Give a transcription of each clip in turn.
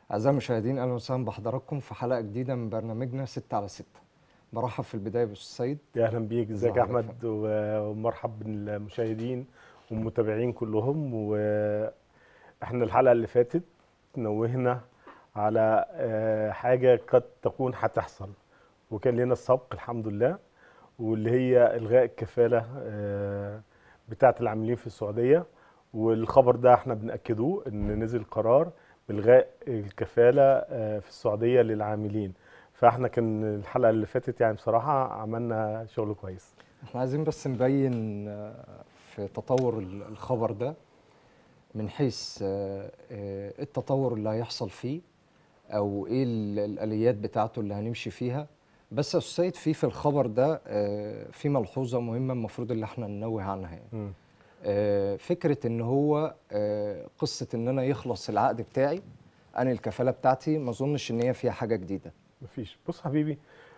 أعزائي المشاهدين أهلا وسهلا بحضراتكم في حلقة جديدة من برنامجنا 6 على 6 برحب في البداية بالأستاذ سيد يا اهلا بيك ازيك ازي يا حضرتك؟ احمد و- ومرحب بالمشاهدين والمتابعين كلهم واحنا الحلقه اللي فاتت نوهنا على آه، حاجه قد تكون هتحصل وكان لنا السبق الحمد لله واللي هي الغاء الكفاله آه، بتاعه العاملين في السعوديه والخبر ده احنا بناكدوه ان نزل قرار بالغاء الكفاله آه، في السعوديه للعاملين فاحنا كان الحلقه اللي فاتت يعني بصراحه عملنا شغل كويس احنا عايزين بس نبين آه، في تطور ال- الخبر ده من حيث آه، آه، التطور اللي هيحصل فيه أو إيه ال- الآليات بتاعته اللي هنمشي فيها بس يا أستاذ سيد في في الخبر ده آه، في ملحوظة مهمة المفروض اللي احنا ننوه عنها يعني. مم. آه، فكرة ان هو آه، قصة ان انا يخلص العقد بتاعي انا الكفالة بتاعتي ما اظنش ان هي فيها حاجة جديدة مفيش بص حبيبي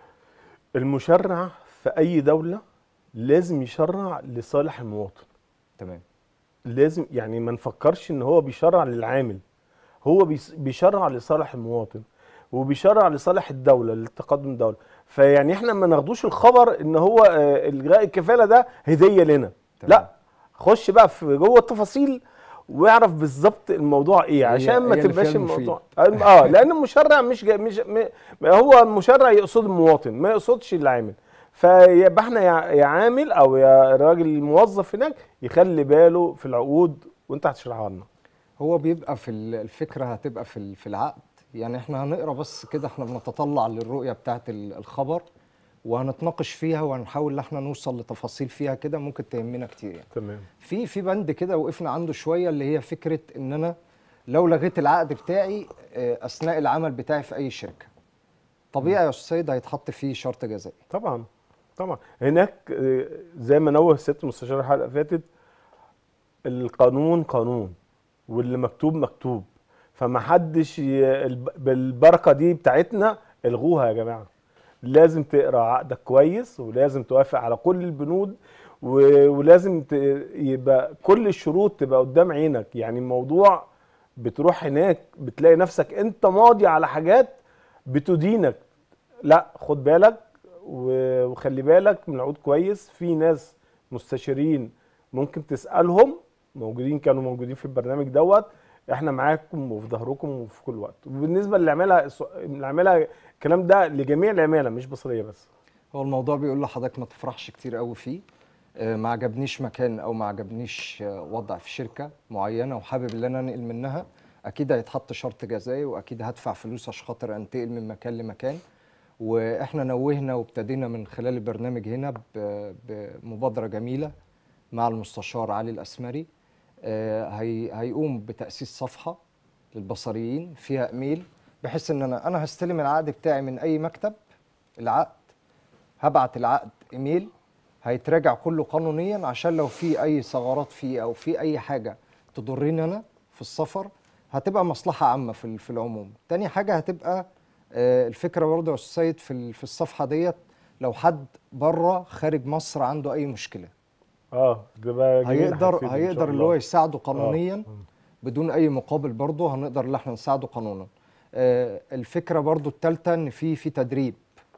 المشرع في اي دوله لازم يشرع لصالح المواطن تمام لازم يعني ما نفكرش ان هو بيشرع للعامل هو بيس- بيشرع لصالح المواطن وبيشرع لصالح الدوله للتقدم الدوله فيعني احنا ما ناخدوش الخبر ان هو آه، الغاء الكفاله ده هديه لنا تمام. لا خش بقى في جوه التفاصيل واعرف بالظبط الموضوع ايه عشان ما هي اللي تبقاش فيها المفيد. الموضوع اه لان المشرع مش جا مش م- هو المشرع يقصد المواطن ما يقصدش العامل فيبقى احنا يا يا عامل او يا راجل الموظف هناك يخلي باله في العقود وانت هتشرحها لنا هو بيبقى في ال- الفكرة هتبقى في ال- في العقد يعني احنا هنقرا بس كده احنا بنتطلع للرؤية بتاعت ال- الخبر وهنتناقش فيها وهنحاول ان احنا نوصل لتفاصيل فيها كده ممكن تهمنا كتير يعني تمام في في بند كده وقفنا عنده شويه اللي هي فكره ان انا لو لغيت العقد بتاعي آه، اثناء العمل بتاعي في اي شركه طبيعي يا استاذ سيد هيتحط فيه شرط جزائي طبعا طبعا هناك آه، زي ما نوه الست مستشار الحلقه اللي فاتت القانون قانون واللي مكتوب مكتوب فما حدش ي... الب- بالبركه دي بتاعتنا الغوها يا جماعه لازم تقرا عقدك كويس ولازم توافق على كل البنود و... ولازم ت... يبقى كل الشروط تبقى قدام عينك يعني الموضوع بتروح هناك بتلاقي نفسك انت ماضي على حاجات بتدينك لا خد بالك و- وخلي بالك من العقود كويس في ناس مستشارين ممكن تسالهم موجودين كانوا موجودين في البرنامج دوت احنا معاكم وفي ظهركم وفي كل وقت وبالنسبه اللي عملها اللي عملها الكلام ده لجميع العماله مش بصريه بس هو الموضوع بيقول لحضرتك ما تفرحش كتير قوي فيه آه، ما عجبنيش مكان او ما عجبنيش آه، وضع في شركه معينه وحابب ان انا انقل منها اكيد هيتحط شرط جزائي واكيد هدفع فلوس عشان خاطر انتقل من مكان لمكان واحنا نوهنا وابتدينا من خلال البرنامج هنا ب- بمبادره جميله مع المستشار علي الاسمري آه، هي هيقوم بتاسيس صفحه للبصريين فيها ايميل بحيث ان انا انا هستلم العقد بتاعي من اي مكتب العقد هبعت العقد ايميل هيتراجع كله قانونيا عشان لو في اي ثغرات فيه او في اي حاجه تضرني انا في السفر هتبقى مصلحه عامه في ال- في العموم تاني حاجه هتبقى آه، الفكره برضه يا استاذ سيد في ال- في الصفحه ديت لو حد بره خارج مصر عنده اي مشكله اه ده بقى جميل هيقدر هتفيده إن شاء هيقدر اللي الله. هو يساعده قانونيا آه. بدون اي مقابل برضه هنقدر ان احنا نساعده قانونا آه، الفكره برضه الثالثه ان في في تدريب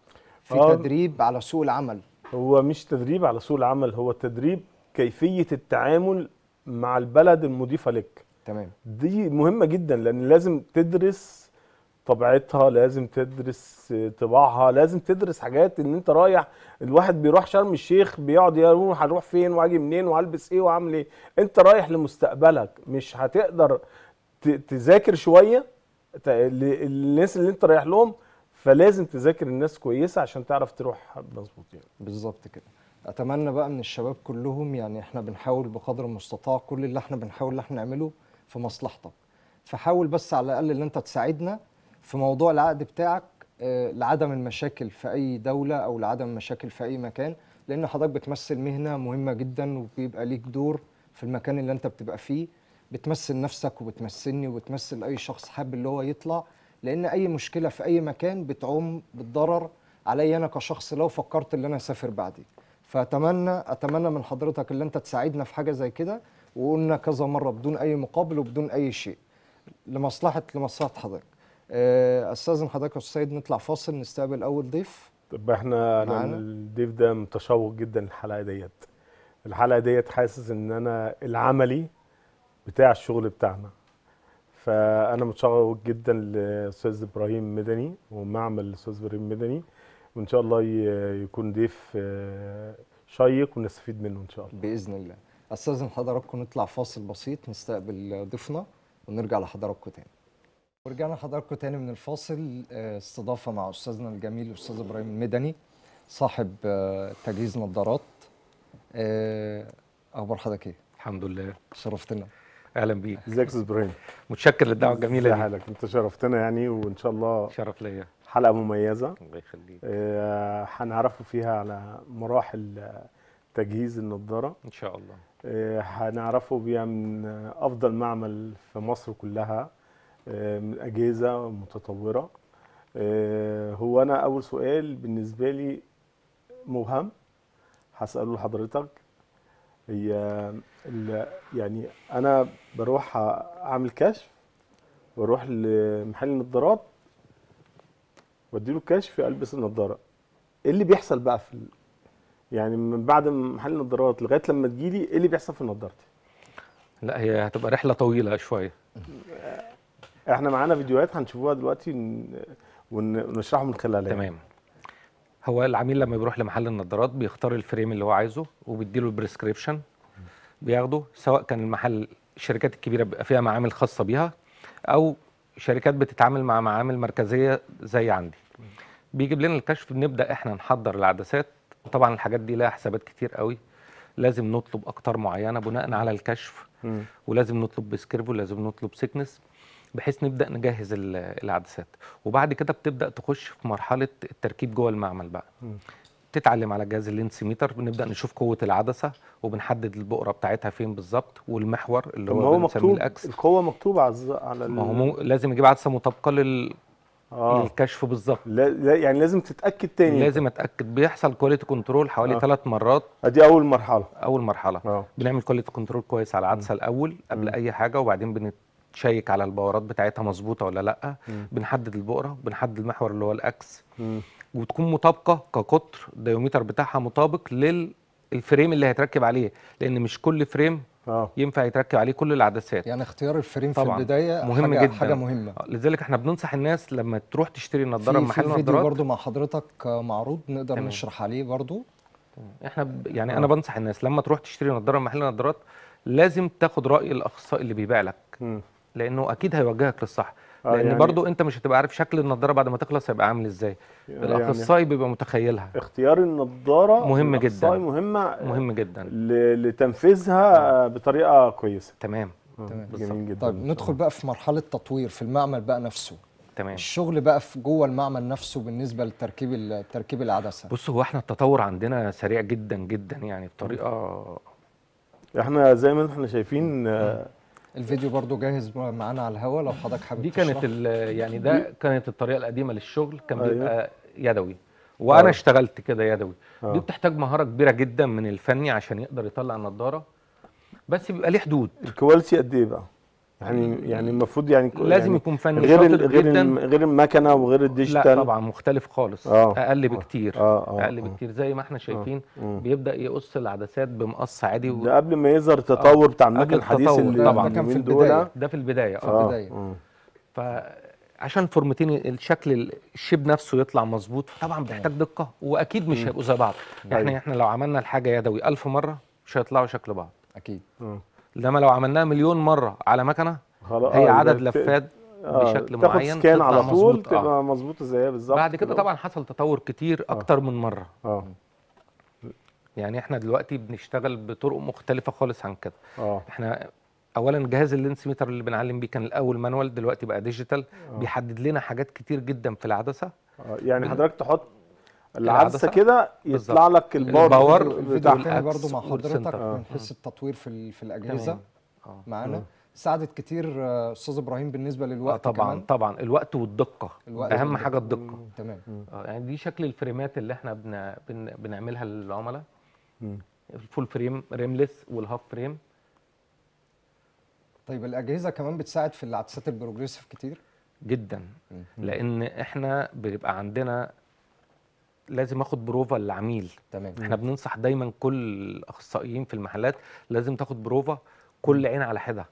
في آه. تدريب على سوق العمل هو مش تدريب على سوق العمل هو تدريب كيفيه التعامل مع البلد المضيفه لك تمام دي مهمة جدا لأن لازم تدرس طبيعتها لازم تدرس آه، طباعها لازم تدرس حاجات ان انت رايح الواحد بيروح شرم الشيخ بيقعد يقول هروح فين واجي منين وهلبس ايه واعمل ايه انت رايح لمستقبلك مش هتقدر ت- تذاكر شوية ت- ل- الناس اللي انت رايح لهم فلازم تذاكر الناس كويسة عشان تعرف تروح مظبوط يعني بالظبط كده اتمنى بقى من الشباب كلهم يعني احنا بنحاول بقدر المستطاع كل اللي احنا بنحاول ان احنا نعمله في مصلحتك فحاول بس على الاقل ان انت تساعدنا في موضوع العقد بتاعك آه، لعدم المشاكل في اي دوله او لعدم المشاكل في اي مكان لان حضرتك بتمثل مهنه مهمه جدا وبيبقى ليك دور في المكان اللي انت بتبقى فيه بتمثل نفسك وبتمثلني وبتمثل اي شخص حابب اللي هو يطلع لان اي مشكله في اي مكان بتعم بالضرر عليا انا كشخص لو فكرت ان انا اسافر بعدي فاتمنى اتمنى من حضرتك ان انت تساعدنا في حاجه زي كده وقلنا كذا مره بدون اي مقابل وبدون اي شيء لمصلحه لمصلحه حضرتك آه، استاذن حضرتك يا استاذ سيد نطلع فاصل نستقبل اول ضيف طب احنا انا معانا؟ الضيف ده متشوق جدا الحلقه ديت الحلقه ديت حاسس ان انا العملي بتاع الشغل بتاعنا فانا متشوق جدا لاستاذ ابراهيم مدني ومعمل الاستاذ ابراهيم مدني وان شاء الله ي- يكون ضيف آه، شيق ونستفيد منه ان شاء الله باذن الله استاذن حضراتكم نطلع فاصل بسيط نستقبل ضيفنا ونرجع لحضراتكم تاني ورجعنا لحضراتكم تاني من الفاصل آه، استضافه مع استاذنا الجميل الاستاذ ابراهيم المدني صاحب آه، تجهيز نظارات آه، اخبار حضرتك ايه الحمد لله شرفتنا اهلا بيك ازيك يا استاذ ابراهيم متشكر للدعوه الجميله ازي دي حالك انت شرفتنا يعني وان شاء الله شرف ليا حلقه مميزه الله يخليك آه، هنعرفوا فيها على مراحل آه، تجهيز النضاره ان شاء الله آه، هنعرفوا بيها من آه، افضل معمل في مصر كلها آه، من اجهزه متطوره آه، هو انا اول سؤال بالنسبه لي مبهم هساله لحضرتك هي ال- يعني انا بروح اعمل كشف بروح لمحل النظارات واديله الكشف البس النظاره ايه اللي بيحصل بقى في ال... يعني من بعد محل النظارات لغايه لما تجيلي ايه اللي بيحصل في نظارتي لا هي هتبقى رحله طويله شويه احنا معانا فيديوهات هنشوفوها دلوقتي ن- ون- ونشرحها من خلالها تمام هو العميل لما بيروح لمحل النظارات بيختار الفريم اللي هو عايزه وبيديله البريسكريبشن بياخده سواء كان المحل الشركات الكبيره بيبقى فيها معامل خاصه بيها او شركات بتتعامل مع معامل مركزيه زي عندي بيجيب لنا الكشف بنبدا احنا نحضر العدسات وطبعا الحاجات دي لها حسابات كتير قوي لازم نطلب اقطار معينه بناء على الكشف مم. ولازم نطلب بسكيرفو لازم نطلب سيكنس بحيث نبدا نجهز ال- العدسات وبعد كده بتبدا تخش في مرحله التركيب جوه المعمل بقى مم. تتعلم على جهاز اللينسيميتر بنبدا نشوف قوه العدسه وبنحدد البؤره بتاعتها فين بالظبط والمحور اللي طب ما هو هو بنسميه مكتوب الاكس القوه مكتوبه على الز- على ما هو ال- مو لازم يجيب عدسه مطابقه لل... اه للكشف بالظبط لا لا يعني لازم تتاكد تاني لازم اتاكد بيحصل كواليتي كنترول حوالي آه. ثلاث مرات ادي اول مرحله اول مرحله اه بنعمل كواليتي كنترول كويس على العدسه الاول قبل اي حاجه وبعدين بنتشيك على البورات بتاعتها مظبوطه ولا لا مم. بنحدد البؤره بنحدد المحور اللي هو الاكس مم. وتكون مطابقه كقطر الديومتر بتاعها مطابق للفريم اللي هيتركب عليه لان مش كل فريم اه ينفع يتركب عليه كل العدسات يعني اختيار الفريم في طبعاً. البدايه مهم حاجة جداً. حاجه مهمه لذلك احنا بننصح الناس لما تروح تشتري نظاره في من محل في فيديو نظارات برضو مع حضرتك آه، معروض نقدر تمام. نشرح عليه برضو احنا ب... يعني آه. انا بنصح الناس لما تروح تشتري نظاره من محل نظارات لازم تاخد راي الاخصائي اللي بيبيع لك مم. لانه اكيد هيوجهك للصح آه، لان يعني- برضو انت مش هتبقى عارف شكل النضاره بعد ما تخلص هيبقى عامل ازاي يعني الاخصائي بيبقى متخيلها اختيار النضاره مهم الأخصائي جداً. مهمه مهم جدا ل- لتنفيذها بطريقه كويسه تمام آه، تمام. جميل جدا طيب ندخل بقى في مرحله تطوير في المعمل بقى نفسه تمام الشغل بقى في جوه المعمل نفسه بالنسبه لتركيب ال- تركيب العدسه بص هو احنا التطور عندنا سريع جدا جدا يعني بطريقه احنا زي ما احنا شايفين آه، الفيديو برضو جاهز معانا على الهواء لو حضرتك حابب دي كانت تشرح. ال- يعني ده كانت الطريقه القديمه للشغل كان أيوة. بيبقى يدوي وانا آه. اشتغلت كده يدوي آه. دي بتحتاج مهاره كبيره جدا من الفني عشان يقدر يطلع النضاره بس بيبقى ليه حدود الكواليتي قد ايه بقى؟ يعني يعني المفروض يعني ك- لازم يعني يكون فني غير ال- شاطر غير جدا الم- غير المكنه وغير الديجيتال لا طبعا مختلف خالص آه. اقل بكتير اه اه اقل آه. بكتير زي ما احنا شايفين مم. بيبدا يقص العدسات بمقص عادي و... ده قبل ما يظهر التطور بتاع قبل المكن الحديث التطور اللي طبعاً. ده كان في اليومين البداية. دول ده في البدايه في اه البداية. آه. فعشان الفورمتين الشكل الشيب نفسه يطلع مظبوط طبعا بيحتاج دقه واكيد مش هيبقوا زي بعض أيوة. احنا احنا لو عملنا الحاجه يدوي ألف مره مش هيطلعوا شكل بعض اكيد آه. انما لو عملناها مليون مره على مكنه خلاص هي آه، عدد يبقى ت- لفات آه، بشكل تاخد معين سكان تطلع على طول مظبوط، آه. تبقى مظبوطه زيها بالظبط بعد كده طبعا حصل تطور كتير اكتر من مره اه يعني احنا دلوقتي بنشتغل بطرق مختلفه خالص عن كده اه احنا اولا جهاز اللينس ميتر اللي بنعلم بيه كان الاول مانوال دلوقتي بقى ديجيتال بيحدد لنا حاجات كتير جدا في العدسه آه. يعني بن- حضرتك تحط العدسة العدسه كده يطلع بالظبط. لك الباور الباور الفيديو الفيديو بتاع التاني الأكس برضو مع حضرتك والسنتر. آه. من حيث التطوير في ال- في الاجهزه تمام. آه. معانا مم. ساعدت كتير آه، استاذ ابراهيم بالنسبه آه للوقت طبعا كمان. طبعا الوقت والدقه الوقت اهم والدقة. حاجه الدقه تمام آه يعني دي شكل الفريمات اللي احنا بن... بن... بنعملها للعملاء مم. الفول فريم ريمليس والهاف فريم طيب الاجهزه كمان بتساعد في العدسات البروجريسيف كتير جدا لان احنا بيبقى عندنا لازم اخد بروفا للعميل تمام احنا بننصح دايما كل الاخصائيين في المحلات لازم تاخد بروفا كل عين على حده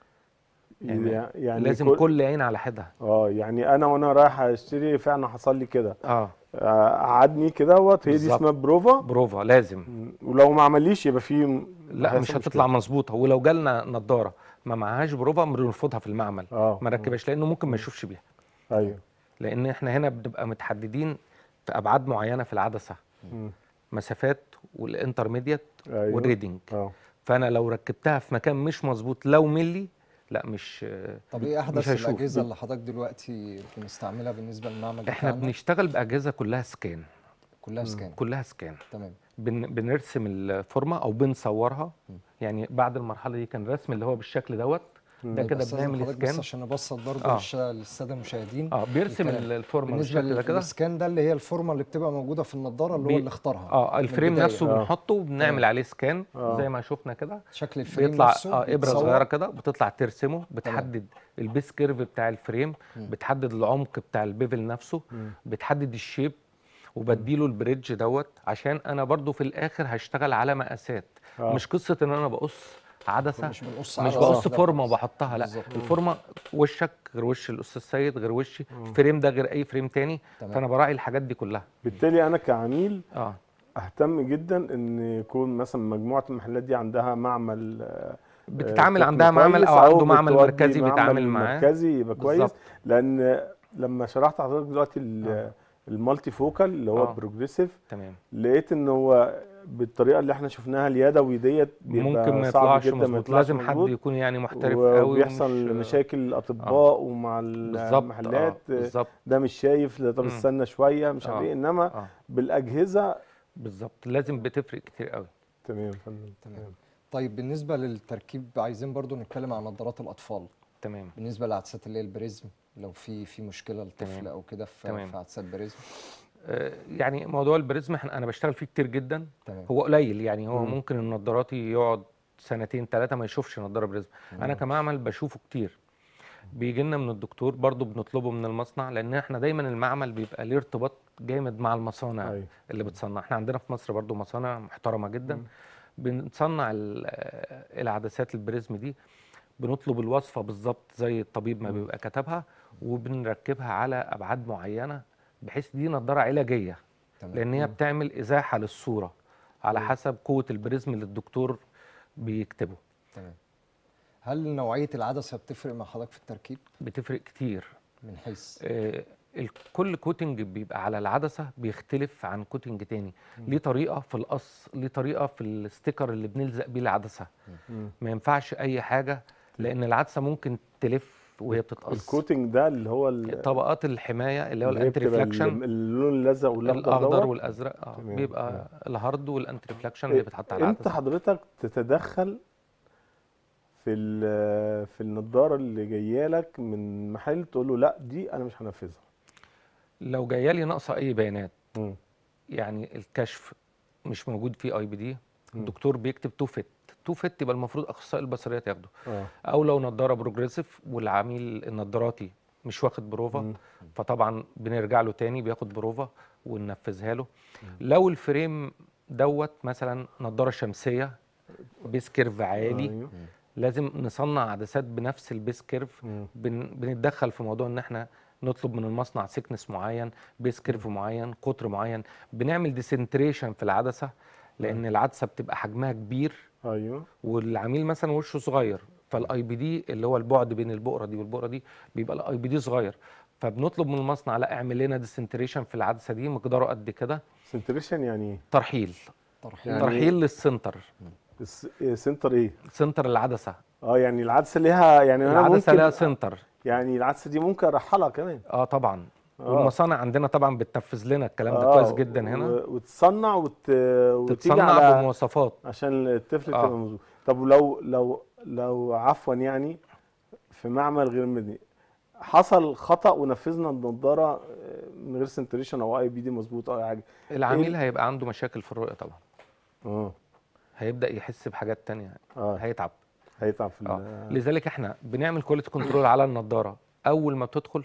يعني يعني, يعني لازم كل عين على حده اه يعني انا وانا رايح اشتري فعلا حصل لي كده اه آه، قعدني كده وهي دي بالظبط. اسمها بروفا بروفا لازم ولو ما عمليش يبقى في لا هيحصل مش مشكلة. هتطلع مظبوطه ولو جالنا نضاره ما معهاش بروفا بنرفضها في المعمل اه ما نركبهاش لانه ممكن ما يشوفش بيها ايوه لان احنا هنا بنبقى متحددين في ابعاد معينه في العدسه مم. مسافات والانترميديت ايوه والريدنج اه فانا لو ركبتها في مكان مش مظبوط لو ملي لا مش طب ايه احدث هشوف. الاجهزه اللي حضرتك دلوقتي بنستعملها بالنسبه للمعمل احنا بتاعنا؟ بنشتغل باجهزه كلها سكان كلها سكان كلها سكان تمام بن بنرسم الفورمه او بنصورها يعني بعد المرحله دي كان رسم اللي هو بالشكل دوت ده طيب كده أستاذن بنعمل حضرتك بس سكان عشان نبسط برضه آه. للش- للساده المشاهدين اه بيرسم الكلام. الفورمه بالنسبه بالشكل ده كده للسكان ده اللي هي الفورمه اللي بتبقى موجوده في النضاره اللي بي- هو اللي اختارها اه الفريم البداية. نفسه آه. بنحطه وبنعمل تمام. عليه سكان آه. زي ما شفنا كده شكل الفريم بيطلع نفسه اه ابره بيتصور. صغيره كده بتطلع ترسمه بتحدد البيس كيرف بتاع الفريم بتحدد العمق بتاع البيفل نفسه بتحدد الشيب وبديله البريدج دوت عشان انا برضو في الاخر هشتغل على مقاسات آه. مش قصه ان انا بقص عدسه مش بنقص مش عدسة بقص واحدة فورمه بس. وبحطها لا بالظبط. الفورمه وشك غير وش الاستاذ سيد غير وشي الفريم ده غير اي فريم تاني تمام. فانا براعي الحاجات دي كلها بالتالي انا كعميل اه اهتم جدا ان يكون مثلا مجموعه المحلات دي عندها معمل آه، بتتعامل آه، عندها تقني معمل كويس او عنده معمل بتودي مركزي معمل بيتعامل معاه مركزي يبقى كويس بالظبط. لان لما شرحت حضرتك دلوقتي ال- آه. المالتي فوكال اللي هو آه. البروجريسيف تمام لقيت ان هو بالطريقه اللي احنا شفناها اليدوي ديت بيبقى ممكن ما صعب يطلعش جدا ما مظبوط يطلعش لازم حد مظبوط. يكون يعني محترف قوي وبيحصل ومش- مشاكل الاطباء ومع بالظبط المحلات آه. بالظبط ده مش شايف لا طب مم. استنى شويه مش عارف آه. ايه انما اه بالاجهزه بالظبط لازم بتفرق كتير قوي تمام يا فندم تمام طيب بالنسبه للتركيب عايزين برضو نتكلم عن نظارات الاطفال تمام بالنسبه لعدسات اللي هي البريزم لو في في مشكله للطفل تمام. او كده في تمام. في عدسات بريزم آه، يعني موضوع البريزم احنا انا بشتغل فيه كتير جدا تمام هو قليل يعني هو مم. ممكن النضاراتي يقعد سنتين ثلاثه ما يشوفش نضاره بريزم انا كمعمل بشوفه كتير بيجي لنا من الدكتور برضو بنطلبه من المصنع لان احنا دايما المعمل بيبقى ليه ارتباط جامد مع المصانع أيوة. اللي بتصنع احنا عندنا في مصر برضو مصانع محترمه جدا بنصنع ال- آه، العدسات البريزم دي بنطلب الوصفه بالظبط زي الطبيب ما بيبقى كتبها وبنركبها على ابعاد معينه بحيث دي نضاره علاجيه تمام لان هي بتعمل ازاحه للصوره على حسب قوه البريزم اللي الدكتور بيكتبه تمام هل نوعيه العدسه بتفرق مع حضرتك في التركيب بتفرق كتير من حيث آه، ال- كل كوتنج بيبقى على العدسه بيختلف عن كوتنج تاني ليه طريقه في القص ليه طريقه في الستيكر اللي بنلزق بيه العدسه مم. ما ينفعش اي حاجه لان العدسه ممكن تلف وهي بتتقص الكوتنج ده اللي هو ال- طبقات الحمايه اللي هو اللي هي الانتي بتبقى ريفلكشن ال- اللون الازرق والاخضر الاخضر دوت. والازرق اه تمام. بيبقى الهارد والانتي ريفلكشن اللي بتحط على امتى العدسه حضرتك تتدخل في ال- في النضاره اللي جايه لك من محل تقول له لا دي انا مش هنفذها لو جايه لي ناقصه اي بيانات مم. يعني الكشف مش موجود فيه اي بي دي الدكتور بيكتب تو فيت تو فيت يبقى المفروض اخصائي البصريات ياخده اه او لو نضاره بروجريسيف والعميل النضاراتي مش واخد بروفا مم. فطبعا بنرجع له تاني بياخد بروفا وننفذها له لو الفريم دوت مثلا نضاره شمسيه بيس كيرف عالي أيوه. لازم نصنع عدسات بنفس البيس كيرف مم. بن بنتدخل في موضوع ان احنا نطلب من المصنع سيكنس معين بيس كيرف معين قطر معين بنعمل ديسنتريشن في العدسه لان العدسه بتبقى حجمها كبير ايوه والعميل مثلا وشه صغير فالاي بي دي اللي هو البعد بين البقره دي والبقره دي بيبقى الاي بي دي صغير فبنطلب من المصنع لا اعمل لنا ديسنتريشن في العدسه دي مقداره قد كده سنتريشن يعني ايه ترحيل ترحيل يعني- ترحيل للسنتر الس- إيه سنتر ايه سنتر العدسه اه يعني العدسه ليها يعني انا العدسه ممكن لها سنتر يعني العدسه دي ممكن ارحلها كمان اه طبعا آه. والمصانع عندنا طبعا بتنفذ لنا الكلام ده آه، كويس جدا هنا و- وتصنع وت... وتيجي تتصنع على بمواصفات عشان الطفل آه. تبقى مظبوط طب لو لو لو عفوا يعني في معمل غير مدني حصل خطا ونفذنا النضاره آه، من غير سنتريشن او اي بي دي مظبوط او أي حاجه العميل هيبقى عنده مشاكل في الرؤيه طبعا اه هيبدا يحس بحاجات تانية اه هيتعب هيتعب في اه ال- لذلك احنا بنعمل كواليتي كنترول على النضاره اول ما بتدخل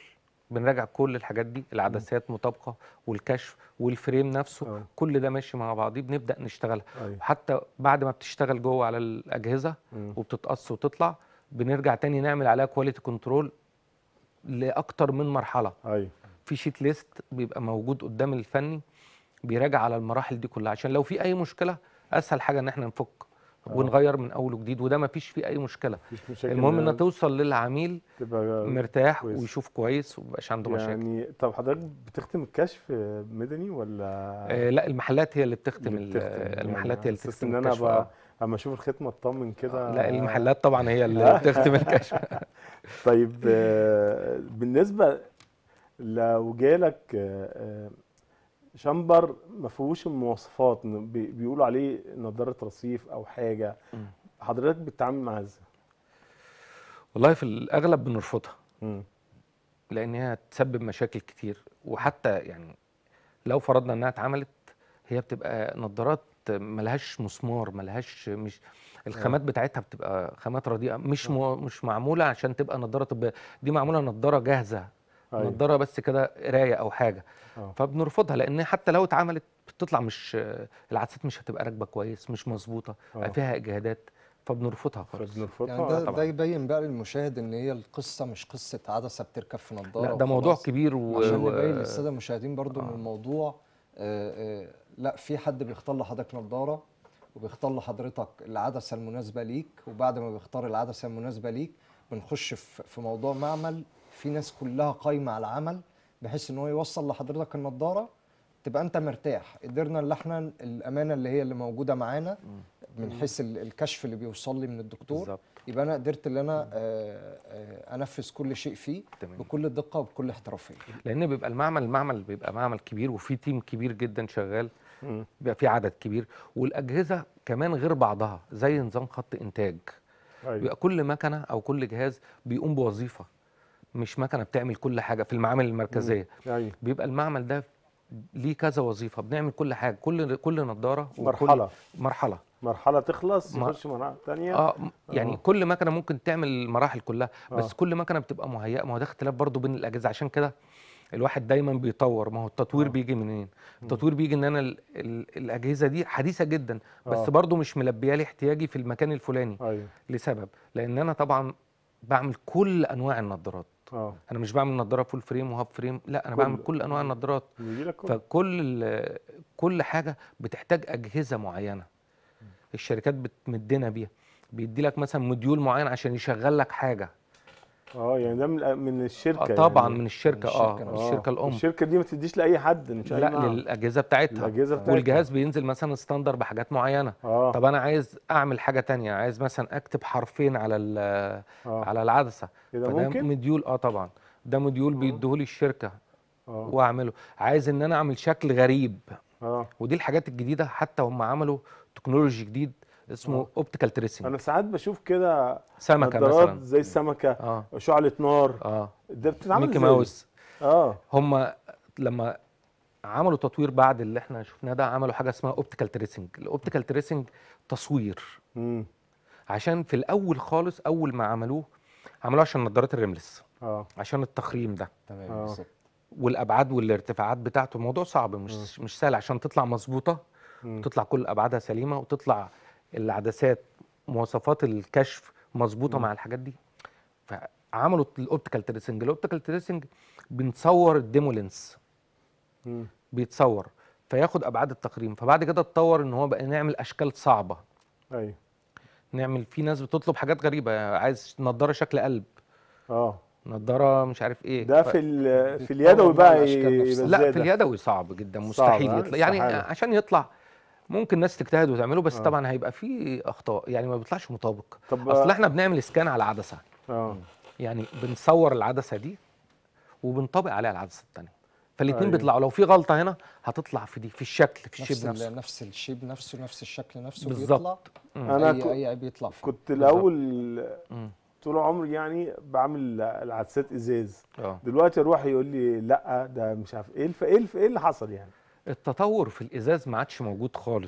بنراجع كل الحاجات دي العدسات مطابقه والكشف والفريم نفسه آه. كل ده ماشي مع بعضيه بنبدا نشتغلها ايوه وحتى بعد ما بتشتغل جوه على الاجهزه مم. وبتتقص وتطلع بنرجع تاني نعمل عليها كواليتي كنترول لاكتر من مرحله ايوه في شيت ليست بيبقى موجود قدام الفني بيراجع على المراحل دي كلها عشان لو في اي مشكله اسهل حاجه ان احنا نفك ونغير من اول وجديد وده ما فيش فيه اي مشكله مفيش مشاكل المهم إنها ان توصل للعميل تبقى مرتاح كويس. ويشوف كويس ومبقاش عنده مشاكل يعني طب حضرتك بتختم الكشف مدني ولا آه لا المحلات هي اللي بتختم, اللي ال- بتختم؟ المحلات هي يعني اللي أساس بتختم ان انا الكشف ابقى آه. اما اشوف الختمه اطمن كده لا المحلات طبعا هي اللي بتختم الكشف طيب آه، بالنسبه لو جالك آه، آه، شامبر ما فيهوش المواصفات إنه بي- بيقولوا عليه نظاره رصيف او حاجه مم. حضرتك بتتعامل معاها ازاي؟ والله في الاغلب بنرفضها مم. لان هي هتسبب مشاكل كتير وحتى يعني لو فرضنا انها اتعملت هي بتبقى نظارات ملهاش مسمار ملهاش مش الخامات بتاعتها بتبقى خامات رديئه مش مو مش معموله عشان تبقى نظاره طبيه دي معموله نظاره جاهزه أيوة. نظاره بس كده قرايه او حاجه آه. فبنرفضها لان حتى لو اتعملت بتطلع مش العدسات مش هتبقى راكبه كويس مش مظبوطه آه. فيها اجهادات فبنرفضها خالص فبنرفضها يعني ده, طبعاً. ده يبين بقى للمشاهد ان هي القصه مش قصه عدسه بتركب في نظاره لا ده موضوع وخلاص. كبير و... عشان و- نبين للساده المشاهدين برضو ان آه. الموضوع آه، آه، لا في حد بيختار لحضرتك نظاره وبيختار لحضرتك العدسه المناسبه ليك وبعد ما بيختار العدسه المناسبه ليك بنخش في في موضوع معمل في ناس كلها قايمه على العمل بحيث ان هو يوصل لحضرتك النظاره تبقى انت مرتاح قدرنا ان احنا الامانه اللي هي اللي موجوده معانا من حيث ال- الكشف اللي بيوصل لي من الدكتور بالظبط يبقى انا قدرت ان انا آه، آه، انفذ كل شيء فيه تمام. بكل دقه وبكل احترافيه لان بيبقى المعمل المعمل بيبقى معمل كبير وفي تيم كبير جدا شغال مم. بيبقى في عدد كبير والاجهزه كمان غير بعضها زي نظام خط انتاج ايوه بيبقى كل مكنه او كل جهاز بيقوم بوظيفه مش مكنه بتعمل كل حاجه في المعامل المركزيه ايوه بيبقى المعمل ده ليه كذا وظيفه بنعمل كل حاجه كل كل نظاره وكل مرحله مرحله مرحله تخلص مر- يخش مرحله ثانيه اه م- يعني آه. كل مكنه ممكن تعمل المراحل كلها بس آه. كل مكنه بتبقى مهيئه ما هو ده اختلاف برضو بين الاجهزه عشان كده الواحد دايما بيطور ما هو التطوير آه. بيجي منين التطوير بيجي ان انا ال ال الاجهزه دي حديثه جدا بس آه. برضو مش ملبيه لي احتياجي في المكان الفلاني ايوه لسبب لان انا طبعا بعمل كل انواع النظارات اه انا مش بعمل نظاره فول فريم وهاب فريم لا انا كل- بعمل كل انواع النظارات بيجي لك كل فكل ال- كل حاجه بتحتاج اجهزه معينه الشركات بتمدنا بيها بيدي لك مثلا موديول معين عشان يشغل لك حاجه اه يعني ده من من الشركه آه طبعا يعني. من الشركه من اه الشركة من نفسها. الشركه الام الشركه دي ما تديش لاي حد مش أي لا معمل. للاجهزه بتاعتها الاجهزه بتاعتها والجهاز بينزل مثلا ستاندر بحاجات معينه اه طب انا عايز اعمل حاجه تانية عايز مثلا اكتب حرفين على ال- اه على العدسه إيه ده فده ممكن مديول اه طبعا ده مديول بيديهولي الشركه اه واعمله عايز ان انا اعمل شكل غريب اه ودي الحاجات الجديده حتى هم عملوا تكنولوجي جديد اسمه آه. اوبتيكال تريسنج انا ساعات بشوف كده سمكه نظارات مثلا زي السمكه اه شعلة نار اه ده بتتعمل ميكي ازاي؟ ماوس اه هم لما عملوا تطوير بعد اللي احنا شفناه ده عملوا حاجه اسمها اوبتيكال تريسنج الاوبتيكال تريسنج تصوير امم عشان في الاول خالص اول ما عملوه عملوه عشان نظارات الريملس اه عشان التخريم ده تمام آه. بالظبط والابعاد والارتفاعات بتاعته الموضوع صعب مش مش سهل عشان تطلع مظبوطه مم. تطلع كل ابعادها سليمه وتطلع العدسات مواصفات الكشف مظبوطه مم. مع الحاجات دي فعملوا الاوبتيكال تريسنج الاوبتيكال تريسنج بنصور الديمو لينس مم. بيتصور فياخد ابعاد التقريم فبعد كده اتطور ان هو بقى نعمل اشكال صعبه ايوه نعمل في ناس بتطلب حاجات غريبه عايز نضاره شكل قلب اه نضاره مش عارف ايه ده ف- في ال- في بيتطور اليدوي مع بقى الأشكال يبقى نفسها. لا ازاي في ده؟ اليدوي صعب جدا مستحيل ها؟ يطلع يعني استحالة. عشان يطلع ممكن ناس تجتهد وتعمله بس آه. طبعا هيبقى فيه اخطاء يعني ما بيطلعش مطابق طب اصل احنا بنعمل سكان على عدسه اه يعني بنصور العدسه دي وبنطبق عليها العدسه الثانيه فالاثنين أيوة. بيطلعوا لو في غلطه هنا هتطلع في دي في الشكل في نفس الشيب ال- نفسه نفس الشيب نفسه نفس الشكل نفسه بالظبط. بيطلع مم. أنا اي كو- اي عيب يطلع فيه كنت بالظبط. الاول مم. طول عمري يعني بعمل العدسات ازاز اه دلوقتي اروح يقول لي لا ده مش عارف ايه الف... ايه الف... ايه اللي حصل يعني التطور في الازاز ما عادش موجود خالص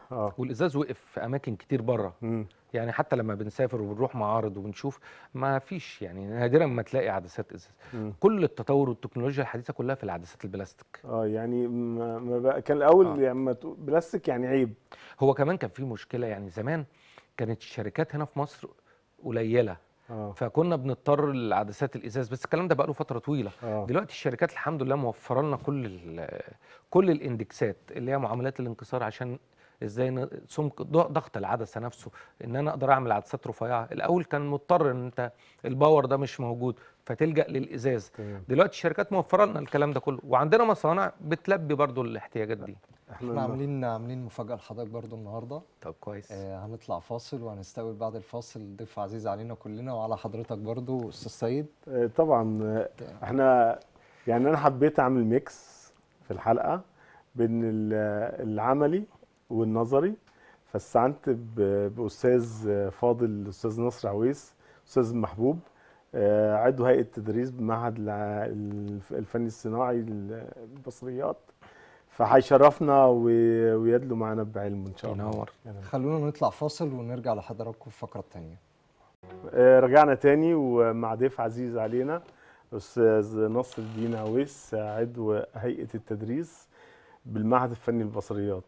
اه والازاز وقف في اماكن كتير بره مم. يعني حتى لما بنسافر وبنروح معارض وبنشوف ما فيش يعني نادرا ما تلاقي عدسات ازاز مم. كل التطور والتكنولوجيا الحديثه كلها في العدسات البلاستيك اه يعني ما ما بقى كان الاول آه. يعني ما تقول بلاستيك يعني عيب هو كمان كان في مشكله يعني زمان كانت الشركات هنا في مصر قليله اه فكنا بنضطر لعدسات الازاز بس الكلام ده بقاله فتره طويله اه دلوقتي الشركات الحمد لله موفره لنا كل ال- كل الاندكسات اللي هي معاملات الانكسار عشان ازاي ن- سمك ض- ضغط العدسه نفسه ان انا اقدر اعمل عدسات رفيعه الاول كان مضطر ان انت الباور ده مش موجود فتلجا للازاز تمام دلوقتي الشركات موفره لنا الكلام ده كله وعندنا مصانع بتلبي برضو الاحتياجات دي احنا عاملين عاملين مفاجاه لحضرتك برضو النهارده طب كويس آه هنطلع فاصل وهنستقبل بعد الفاصل ضيف عزيز علينا كلنا وعلى حضرتك برضو استاذ سيد آه، طبعا آه، احنا يعني انا حبيت اعمل ميكس في الحلقه بين ال- العملي والنظري فاستعنت ب- باستاذ فاضل الاستاذ نصر عويس استاذ محبوب آه، عضو هيئه تدريس بمعهد الع- الف- الفني الصناعي للبصريات فهيشرفنا و- ويدلو معنا بعلم ان شاء الله ينور خلونا نطلع فاصل ونرجع لحضراتكم في الفقره الثانيه آه، رجعنا تاني ومع ضيف عزيز علينا استاذ نصر الدين عويس عضو هيئه التدريس بالمعهد الفني للبصريات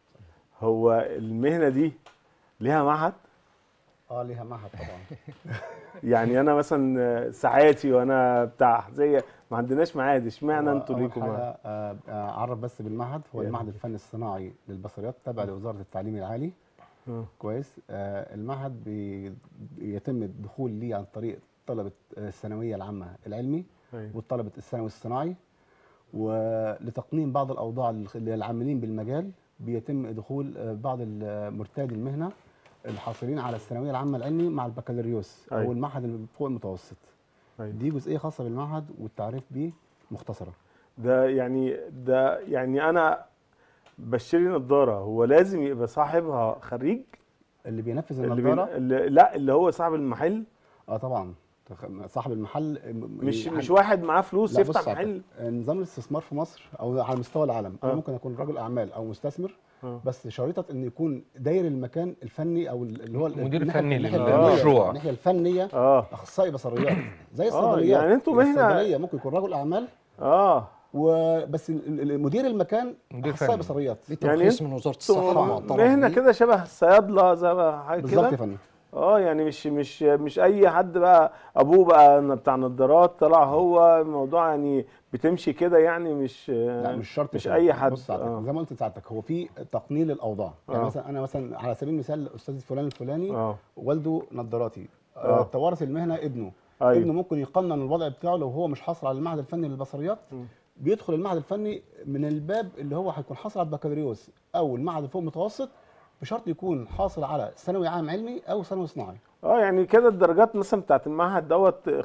هو المهنه دي ليها معهد اه ليها معهد طبعا يعني انا مثلا ساعاتي وانا بتاع زي ما عندناش معاد اشمعنى هو انتوا أول ليكم حاجة معاد آه، آه، اعرف بس بالمعهد هو يلا. المعهد الفني الصناعي للبصريات تابع لوزاره التعليم العالي آه. كويس آه، المعهد بي- بيتم الدخول ليه عن طريق طلبه آه، الثانويه العامه العلمي أيوة. وطلبه الثانوي الصناعي ولتقنين بعض الاوضاع للخ- للعاملين بالمجال بيتم دخول آه، بعض ال- مرتادي المهنه الحاصلين على الثانويه العامه العلمي مع البكالوريوس أيوة. او المعهد اللي فوق المتوسط أيوة. دي جزئيه خاصه بالمعهد والتعريف بيه مختصره ده يعني ده يعني انا بشتري نظاره هو لازم يبقى صاحبها خريج اللي بينفذ اللي بين... النظاره اللي لا اللي هو صاحب المحل اه طبعا تخ- صاحب المحل م- مش يعني- مش واحد معاه فلوس لا يفتح بص على محل فكرة، نظام الاستثمار في مصر او على مستوى العالم انا آه. ممكن اكون رجل اعمال او مستثمر آه. بس شريطه ان يكون داير المكان الفني او ال- اللي هو ال- مدير الناحية- فني الناحية للمشروع. الفنية، الناحيه الفنيه اه اخصائي بصريات زي آه، الصيدليات يعني انتوا مهنة- الصيدليه ممكن يكون رجل اعمال اه وبس ال- ال- مدير المكان مدير اخصائي فني. بصريات دي يعني ترخيص من وزاره الصحه انتوا معترف مهنه بيه. كده شبه الصيادله زي حاجه بالظبط يا كده فندم اه يعني مش مش مش اي حد بقى ابوه بقى بتاع نظارات طلع هو الموضوع يعني بتمشي كده يعني مش لا مش شرط مش كده. اي حد بص ساعتك آه. زي ما قلت ساعتك هو في تقنين للاوضاع يعني آه. مثلا انا مثلا على سبيل المثال الاستاذ فلان الفلاني اه والده نظاراتي آه. آه. توارث المهنه ابنه أيوة. ابنه ممكن يقنن الوضع بتاعه لو هو مش حاصل على المعهد الفني للبصريات م. بيدخل المعهد الفني من الباب اللي هو هيكون حاصل على البكالوريوس او المعهد الفوق متوسط بشرط يكون حاصل على ثانوي عام علمي او ثانوي صناعي اه يعني كده الدرجات مثلا بتاعت المعهد دوت 50%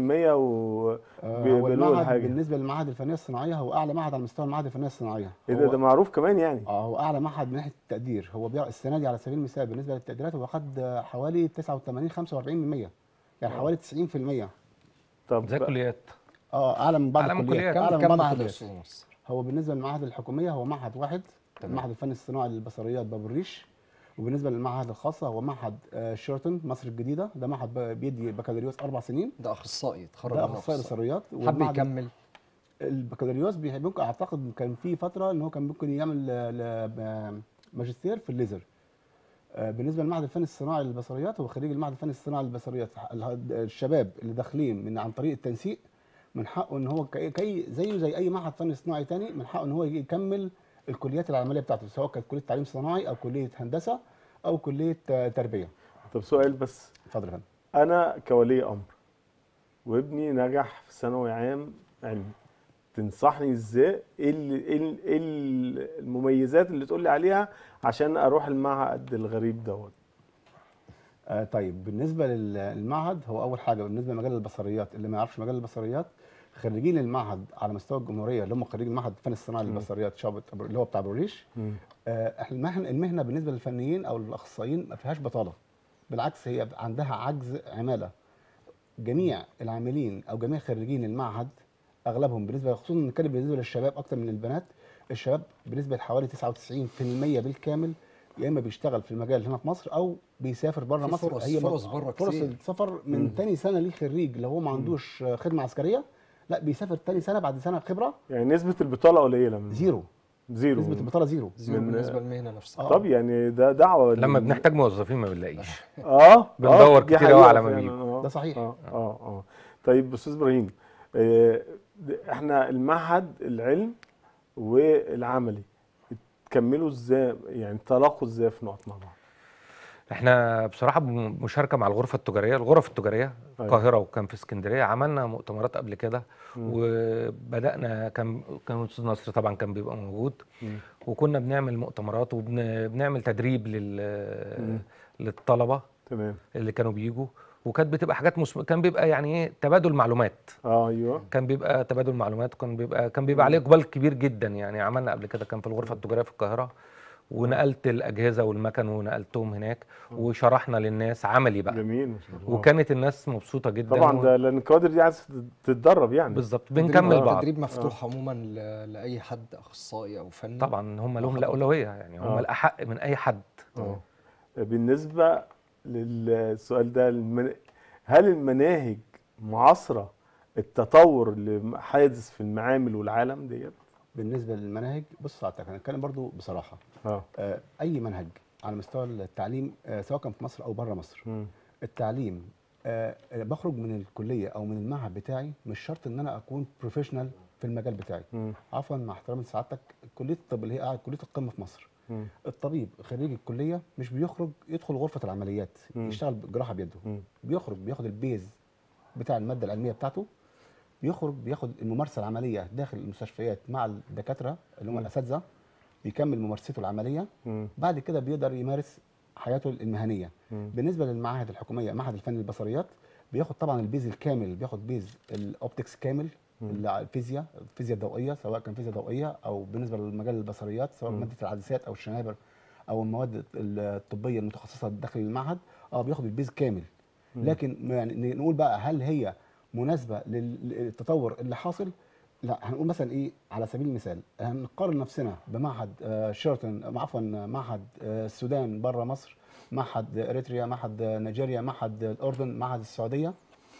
و آه بي- هو بيقولوا المعهد الحاجة. بالنسبه للمعاهد الفنيه الصناعيه هو اعلى معهد على مستوى المعاهد الفنيه الصناعيه ايه ده هو- ده معروف كمان يعني اه هو اعلى معهد من ناحيه التقدير هو بيع السنه دي على سبيل المثال بالنسبه للتقديرات هو خد حوالي 89 45% يعني حوالي 90% طب زي كليات اه اعلى من بعض أعلى من الكليات كليات. اعلى كم من كم بعض معهد يا الكليات استاذ نصر؟ هو بالنسبه للمعاهد الحكوميه هو معهد واحد المعهد الفني الصناعي للبصريات باب الريش وبالنسبه للمعهد الخاصه هو معهد آه، شيراتون مصر الجديده ده معهد ب- بيدي بكالوريوس اربع سنين ده اخصائي اتخرج ده منه اخصائي بصريات حب والمعهد- يكمل البكالوريوس بي- ممكن اعتقد كان في فتره ان هو كان ممكن يعمل ل- ل- ماجستير في الليزر آه، بالنسبه للمعهد الفني الصناعي للبصريات هو خريج المعهد الفني الصناعي للبصريات اله- الشباب اللي داخلين من عن طريق التنسيق من حقه ان هو كي كي- زيه زي اي معهد فني صناعي تاني من حقه ان هو يكمل الكليات العمليه بتاعته سواء كانت كليه تعليم صناعي او كليه هندسه او كليه آه، تربيه طب سؤال بس اتفضل يا فندم انا كولي امر وابني نجح في ثانوي عام علمي تنصحني ازاي ايه ال- ايه ال- إيه ال- المميزات اللي تقول لي عليها عشان اروح المعهد الغريب دوت آه طيب بالنسبه لل- للمعهد هو اول حاجه بالنسبه لمجال البصريات اللي ما يعرفش مجال البصريات خريجين المعهد على مستوى الجمهوريه اللي هم خريج المعهد الفني الصناعي للبصريات شعبة أبو- اللي هو بتاع ابو الريش آه إحنا المهنه المهنه بالنسبه للفنيين او الاخصائيين ما فيهاش بطاله بالعكس هي عندها عجز عماله جميع العاملين او جميع خريجين المعهد اغلبهم بالنسبه خصوصا نتكلم بالنسبه للشباب اكتر من البنات الشباب بنسبه حوالي 99% بالكامل يا اما بيشتغل في المجال هنا في مصر او بيسافر بره في مصر فرص- هي فرص بره فرص كتير. السفر من تاني سنه ليه خريج لو هو ما عندوش خدمه عسكريه لا بيسافر تاني سنه بعد سنه خبره يعني نسبه البطاله قليله من زيرو زيرو نسبه البطاله زيرو زيرو من- بالنسبه للمهنه نفسها آه. طب يعني ده دعوه لما لل- بنحتاج موظفين ما بنلاقيش اه بندور آه، دي كتير أوي حقيقة على ما فعلاً، بيجوا. آه، ده صحيح. اه اه اه طيب استاذ ابراهيم آه، احنا المعهد العلم والعملي تكملوا ازاي يعني تلاقوا ازاي في نقط مع بعض احنا بصراحه بمشاركه مع الغرفه التجاريه الغرف التجاريه أيوة. القاهره وكان في اسكندريه عملنا مؤتمرات قبل كده مم. وبدانا كان كان الاستاذ نصر طبعا كان بيبقى موجود مم. وكنا بنعمل مؤتمرات وبنعمل تدريب مم. لل للطلبه تمام اللي كانوا بيجوا وكانت بتبقى حاجات مسم... كان بيبقى يعني ايه تبادل معلومات اه ايوه كان بيبقى تبادل معلومات كان بيبقى كان بيبقى عليه اقبال كبير جدا يعني عملنا قبل كده كان في الغرفه التجاريه في القاهره ونقلت الاجهزه والمكن ونقلتهم هناك وشرحنا للناس عملي بقى جميل ما شاء الله وكانت الناس مبسوطه جدا طبعا و- ده لان الكوادر دي عايزه تتدرب يعني بالظبط تدريب- بنكمل بعض التدريب مفتوح عموما ل- لاي حد اخصائي او فني طبعا هم لهم حضرتك. الاولويه يعني هم آه. الاحق من اي حد اه بالنسبه للسؤال ده المن... هل المناهج معاصره التطور اللي حادث في المعامل والعالم ديت بالنسبه للمناهج بص ساعتك هنتكلم برضو بصراحه اه آه، اي منهج على مستوى التعليم آه، سواء كان في مصر او بره مصر مم. التعليم آه، بخرج من الكليه او من المعهد بتاعي مش شرط ان انا اكون بروفيشنال في المجال بتاعي مم. عفوا مع احترامي لسعادتك كليه الطب اللي هي قاعد كليه القمه في مصر مم. الطبيب خريج الكليه مش بيخرج يدخل غرفه العمليات مم. يشتغل جراحه بيده مم. بيخرج بياخد البيز بتاع الماده العلميه بتاعته بيخرج بياخد الممارسه العمليه داخل المستشفيات مع الدكاتره اللي هم مم. الاساتذه بيكمل ممارسته العمليه مم. بعد كده بيقدر يمارس حياته المهنيه مم. بالنسبه للمعاهد الحكوميه معهد الفن للبصريات بياخد طبعا البيز الكامل بياخد بيز الاوبتكس كامل مم. اللي على الفيزياء الفيزياء الضوئيه سواء كان فيزياء ضوئيه او بالنسبه لمجال البصريات سواء مم. ماده العدسات او الشنابر او المواد الطبيه المتخصصه داخل المعهد اه بياخد البيز كامل مم. لكن يعني نقول بقى هل هي مناسبه لل- للتطور اللي حاصل لا هنقول مثلا ايه على سبيل المثال هنقارن نفسنا بمعهد آه، شيراتون عفوا معهد آه، السودان بره مصر معهد اريتريا معهد نيجيريا معهد الاردن معهد السعوديه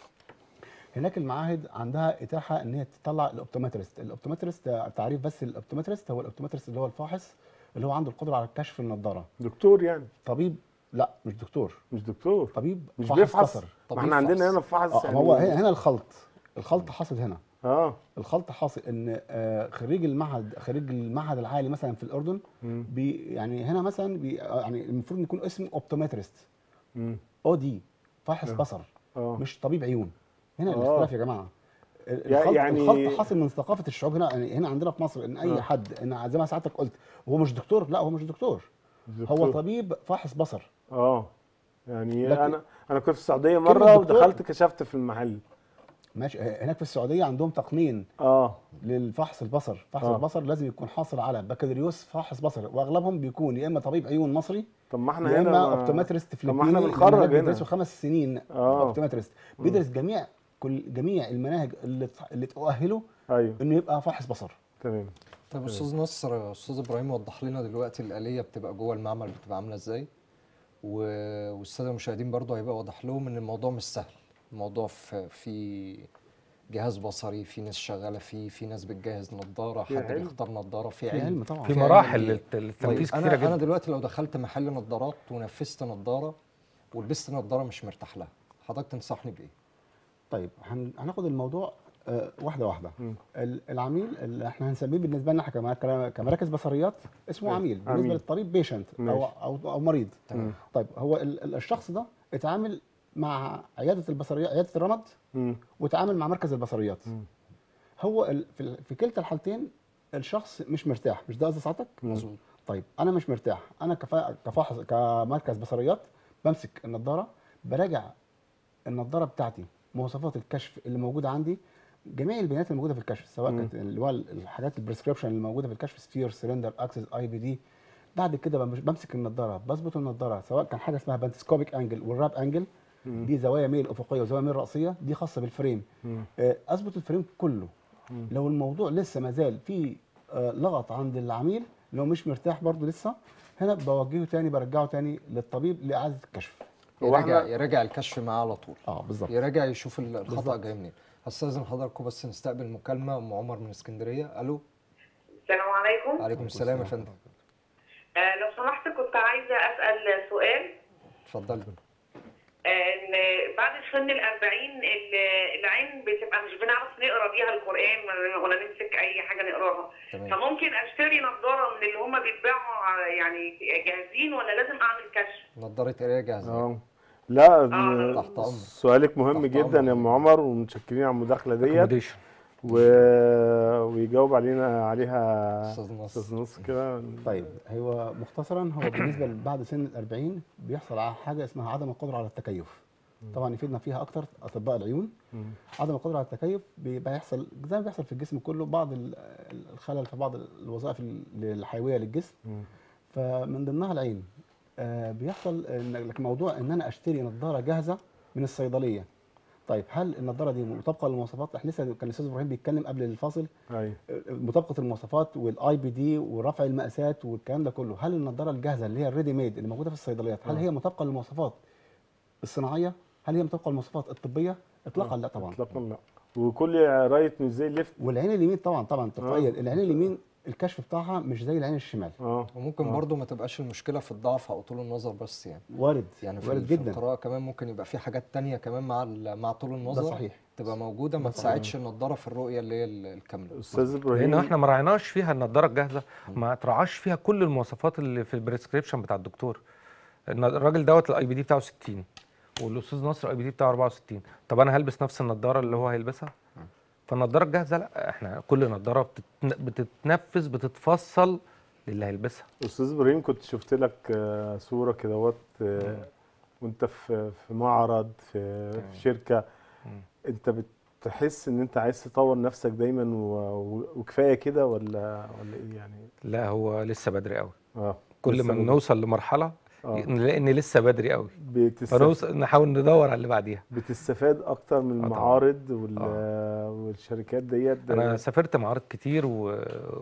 هناك المعاهد عندها اتاحه ان هي تطلع الاوبتومترست الاوبتومترست ده تعريف بس الاوبتومترست هو الاوبتومترست اللي هو الفاحص اللي هو عنده القدره على كشف النضاره دكتور يعني طبيب لا مش دكتور مش دكتور طبيب مش فاحص بيفحص بصر طب ما احنا يفحص. عندنا هنا فحص اه يعني هو هنا هنا الخلط الخلط حاصل هنا اه الخلط حاصل ان آه، خريج المعهد خريج المعهد العالي مثلا في الاردن مم. بي يعني هنا مثلا بي آه، يعني المفروض يكون اسمه اوبتومترست مم. او دي فاحص آه. بصر اه مش طبيب عيون هنا آه. الاختلاف يا جماعه ال- يع- الخلط يعني- الخلط حاصل من ثقافه الشعوب هنا يعني هنا عندنا في مصر ان اي آه. حد ان زي ما سعادتك قلت هو مش دكتور لا هو مش دكتور هو دكتور. طبيب فاحص بصر اه يعني لكن- انا انا كنت في السعوديه كلمة مره دكتور- ودخلت كشفت في المحل ماشي هناك في السعوديه عندهم تقنين اه للفحص البصر فحص آه. البصر لازم يكون حاصل على بكالوريوس فاحص بصر واغلبهم بيكون يا اما طبيب عيون مصري طب ما احنا يا هنا اما ما- اوبتومترست طب ما فلبيني احنا لأن بنخرج هناك هنا بيدرسوا خمس سنين آه. اوبتومترست بيدرس جميع كل جميع المناهج اللي اللي تؤهله ايوه انه يبقى فاحص بصر تمام طيب استاذ نصر استاذ ابراهيم وضح لنا دلوقتي الاليه بتبقى جوه المعمل بتبقى عامله ازاي و- والساده المشاهدين برضه هيبقى واضح لهم ان الموضوع مش سهل الموضوع في في جهاز بصري في ناس شغاله فيه في ناس بتجهز نظاره في حد علم. بيختار نظاره في في علم علم طبعا في في مراحل علم للت- طيب للتنفيذ انا كتيره انا جدا دلوقتي لو دخلت محل نظارات ونفذت نظاره ولبست نظاره مش مرتاح لها حضرتك تنصحني بايه طيب هن- هناخد الموضوع آه، واحده واحده مم. ال- العميل اللي احنا هنسميه بالنسبه لنا احنا كما- كما- كمراكز بصريات اسمه أيوة. عميل بالنسبه عميل. للطبيب بيشنت او ماشي. او او مريض تمام. طيب هو ال- ال- الشخص ده اتعامل مع عياده البصريات عياده الرمد مم. وتعامل مع مركز البصريات مم. هو ال- في, ال- في كلتا الحالتين الشخص مش مرتاح مش ده قصد سعادتك مظبوط طيب انا مش مرتاح انا كفا... كفاحص كمركز بصريات بمسك النضاره براجع النضاره بتاعتي مواصفات الكشف اللي موجوده عندي جميع البيانات الموجوده في الكشف سواء مم. كانت اللي هو الحاجات البريسكربشن اللي موجوده في الكشف سفير سلندر اكسس اي بي دي بعد كده بمش- بمسك النضاره بظبط النضاره سواء كان حاجه اسمها بانتسكوبيك انجل والراب انجل مم. دي زوايا ميل افقيه وزوايا ميل راسيه دي خاصه بالفريم مم. آه، اظبط الفريم كله مم. لو الموضوع لسه ما زال فيه آه، لغط عند العميل لو مش مرتاح برضو لسه هنا بوجهه تاني برجعه تاني للطبيب لاعاده الكشف هو يراجع إحنا- يراجع الكشف معاه على طول اه بالظبط يراجع يشوف ال- الخطا بالظبط. جاي منين هستاذن حضراتكم بس نستقبل مكالمه ام عمر من اسكندريه الو السلام عليكم عليكم السلام يا فندم آه لو سمحت كنت عايزة أسأل سؤال اتفضلي آه إن بعد سن الأربعين ال- العين بتبقى مش بنعرف نقرا بيها القرآن ولا نمسك أي حاجة نقراها تمام فممكن أشتري نظارة من اللي هما بيتباعوا ع- يعني جاهزين ولا لازم أعمل كشف؟ نظاره قرايه جاهزه اه لا آه. تحت أمرك. سؤالك مهم تحت جدا يا أمرك. ام عمر ومتشكرين على المداخله ديت accommodation. و... ويجاوب علينا عليها استاذ نصر استاذ نص كده طيب هو مختصرا هو بالنسبه ل- بعد سن ال 40 بيحصل على حاجه اسمها عدم القدره على التكيف طبعا يفيدنا فيها اكتر اطباء العيون مم. عدم القدره على التكيف بيبقى يحصل زي ما بيحصل في الجسم كله بعض ال- الخلل في بعض الوظائف ال- الحيويه للجسم مم. فمن ضمنها العين آه، بيحصل إن لك موضوع ان انا اشتري نظاره جاهزه من الصيدليه طيب هل النظاره دي مطابقه للمواصفات احنا لسه كان الاستاذ ابراهيم بيتكلم قبل الفاصل ايوه مطابقه المواصفات والاي بي دي ورفع المقاسات والكلام ده كله هل النضاره الجاهزه اللي هي الريدي ميد اللي موجوده في الصيدليات هل آه. هي مطابقه للمواصفات الصناعيه هل هي مطابقه للمواصفات الطبيه اطلاقا لا طبعا اطلاقا لا وكل رايت مش زي الليفت والعين اليمين طبعا طبعا آه. تتخيل العين اليمين الكشف بتاعها مش زي العين الشمال اه وممكن آه. برضو ما تبقاش المشكله في الضعف او طول النظر بس يعني وارد يعني في, وارد ال- في جدا القراءه كمان ممكن يبقى في حاجات تانية كمان مع ال- مع طول النظر ده صحيح تبقى موجوده ما ده صحيح. تساعدش النضاره في الرؤيه اللي هي ال- الكامله استاذ ابراهيم لان احنا ما راعيناش فيها النضاره الجاهزه ما تراعاش فيها كل المواصفات اللي في البريسكريبشن بتاع الدكتور الن- الراجل دوت الاي بي دي بتاعه 60 والاستاذ نصر الاي بي دي بتاعه 64 طب انا هلبس نفس النضاره اللي هو هيلبسها فالنضاره الجاهزه لا احنا كل نضاره بتتن- بتتنفذ بتتفصل للي هيلبسها استاذ ابراهيم كنت شفت لك آه، صوره كدهوت آه، وانت في في معرض في في شركه مم. انت بتحس ان انت عايز تطور نفسك دايما و- و- وكفايه كده ولا ولا ايه يعني لا هو لسه بدري قوي اه كل لسه ما بدري. نوصل لمرحله آه. نلاقي ان لسه بدري قوي بتستف... فنوصل نحاول ندور على اللي بعديها بتستفاد اكتر من طبعاً. المعارض وال... آه. والشركات ديت انا سافرت معارض كتير و...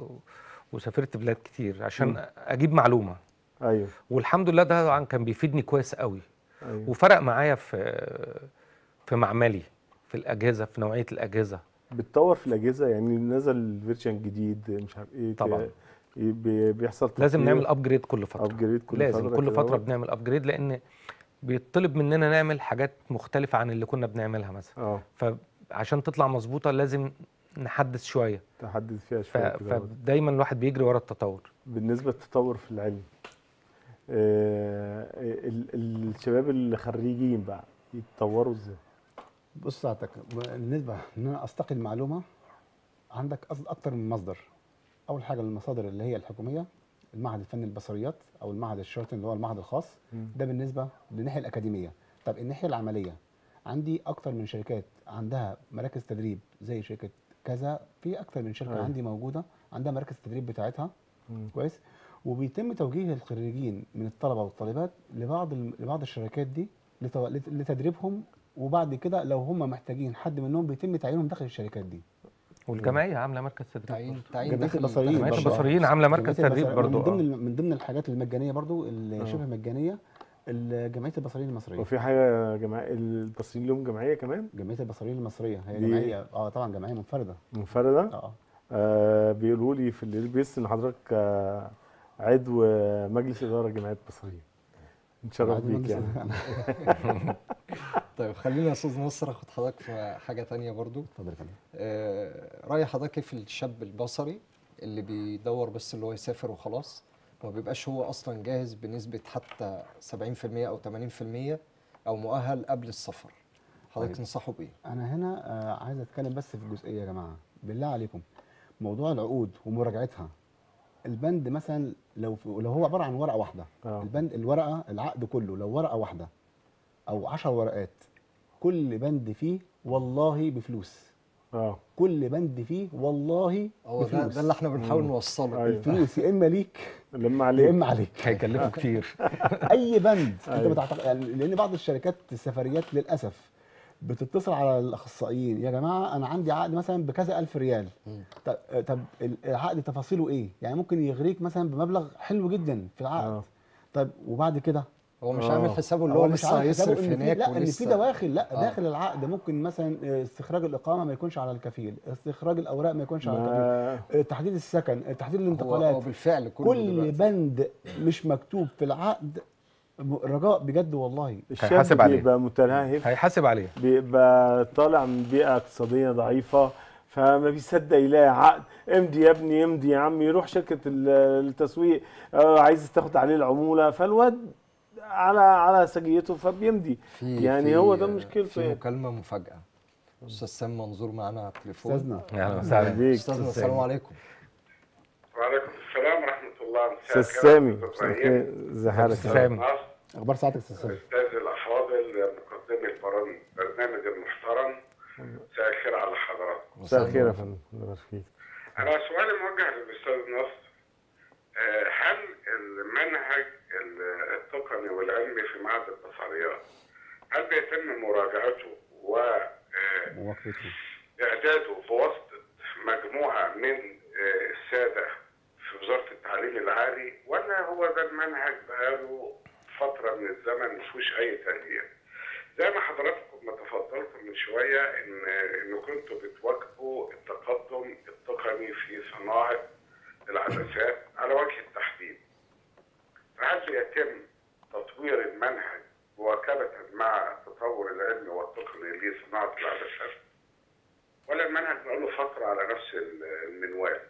وسافرت بلاد كتير عشان اجيب معلومه ايوه والحمد لله ده طبعا كان بيفيدني كويس قوي ايوه وفرق معايا في في معملي في الاجهزه في نوعيه الاجهزه بتطور في الاجهزه يعني نزل فيرجن جديد مش عارف ايه طبعاً. ت- بي- بيحصل لازم نعمل ابجريد كل فتره ابجريد كل لازم فتره كل كده فتره اهوت. بنعمل ابجريد لان بيطلب مننا نعمل حاجات مختلفه عن اللي كنا بنعملها مثلا اه فعشان تطلع مظبوطه لازم نحدث شويه تحدد فيها ف... شويه كده اهوت. فدايما الواحد بيجري ورا التطور بالنسبه للتطور في العلم آه ال- ال- الشباب اللي خريجين بقى يتطوروا ازاي بص ساعتك بالنسبه ان انا استقي المعلومه عندك أص- اكتر من مصدر اول حاجه المصادر اللي هي الحكوميه المعهد الفني للبصريات او المعهد الشرطي اللي هو المعهد الخاص مم. ده بالنسبه للناحيه الاكاديميه طب الناحيه العمليه عندي اكتر من شركات عندها مراكز تدريب زي شركه كذا في اكتر من شركه أيوة. عندي موجوده عندها مراكز التدريب بتاعتها مم. كويس وبيتم توجيه الخريجين من الطلبه والطالبات لبعض ال- لبعض الشركات دي لتو- لت- لتدريبهم وبعد كده لو هم محتاجين حد منهم بيتم تعيينهم داخل الشركات دي والجمعيه عامله مركز تدريب تعيين برضه. تعيين جمعية داخل البصريين جمعيه برضه. البصريين عامله مركز جمعية تدريب البصريين برضه من ضمن آه. الم- من ضمن الحاجات المجانيه برضو اللي آه. شبه مجانيه ال- جمعيه البصريين المصريه وفي حاجه جماعه البصريين لهم جمعيه كمان جمعيه البصريين المصريه هي دي- جمعيه اه طبعا جمعيه منفرده منفرده اه آه بيقولوا لي في ال بيس ان حضرتك آه عضو مجلس اداره جمعيه البصريين نتشرف عادي بيك مهندس- يعني طيب خلينا يا استاذ نصر اخد حضرتك في حاجه تانية برضو اتفضل يا فندم آه، رأي حضرتك إيه في الشاب البصري اللي بيدور بس اللي هو يسافر وخلاص ما بيبقاش هو اصلا جاهز بنسبه حتى 70% او 80% او مؤهل قبل السفر حضرتك طيب. تنصحه بايه انا هنا آه عايز اتكلم بس في جزئيه يا جماعه بالله عليكم موضوع العقود ومراجعتها البند مثلا لو في لو هو عباره عن ورقه واحده اه البند الورقه العقد كله لو ورقه واحده او 10 ورقات كل بند فيه والله بفلوس اه كل بند فيه والله هو ده, بفلوس ده اللي احنا بنحاول مم. نوصله أيوة. الفلوس يا اما ليك لما يا عليك اما عليك هيكلفوا كتير اي بند انت أيوة. بتعتقد يعني لان بعض الشركات السفريات للاسف بتتصل على الاخصائيين يا جماعه انا عندي عقد مثلا بكذا الف ريال مم. طب طب ال- العقد تفاصيله ايه يعني ممكن يغريك مثلا بمبلغ حلو جدا في العقد آه. طب وبعد كده هو مش آه. عامل حسابه اللي هو, مش لسه عامل حسابه هيصرف إن في- هناك لا ان في ولسه دواخل لا آه. داخل العقد ممكن مثلا آه، استخراج الاقامه ما يكونش على الكفيل استخراج الاوراق ما يكونش على الكفيل ما آه، تحديد السكن آه، تحديد هو, الانتقالات هو بالفعل كله كل دلوقتي. بند مش مكتوب في العقد م- رجاء بجد والله الشاب هيحاسب عليه. بيبقى متلهف هيحاسب عليه بيبقى طالع من بيئه اقتصاديه ضعيفه فما بيصدق يلاقي عقد امضي يا ابني امضي يا عم يروح شركه ال- التسويق آه، عايز تاخد عليه العموله فالواد على على سجيته فبيمضي في يعني في- هو ده مشكلته في يعني. مكالمه مفاجاه استاذ سام منظور معانا على التليفون استاذنا اهلا وسهلا بيك استاذنا السلام عليكم وعليكم السلام ورحمة الله استاذ مساء سامي الخير أستاذ إبراهيم. ازي حالك أستاذ سامي. نصر، اخبار ساعتك يا استاذ سامي أستاذ الأفاضل مقدمي البرن- البرنامج المحترم مساء الخير على حضراتكم مساء الخير يا فندم الله يبارك فيك أنا سؤالي موجه للأستاذ نصر آه، هل المنهج ال- التقني والعلمي في معهد البصريات هل بيتم مراجعته وإعداده مواقفته بواسطة مجموعة من آه، السادة في وزارة التعليم العالي ولا هو ده المنهج بقاله فترة من الزمن مفيهوش أي تغيير؟ زي ما حضراتكم ما تفضلتم من شوية إن إن كنتوا بتواكبوا التقدم التقني في صناعة العدسات على وجه التحديد. فهل يتم تطوير المنهج مواكبة مع التطور العلمي والتقني لصناعة العدسات؟ ولا المنهج بقاله فترة على نفس المنوال؟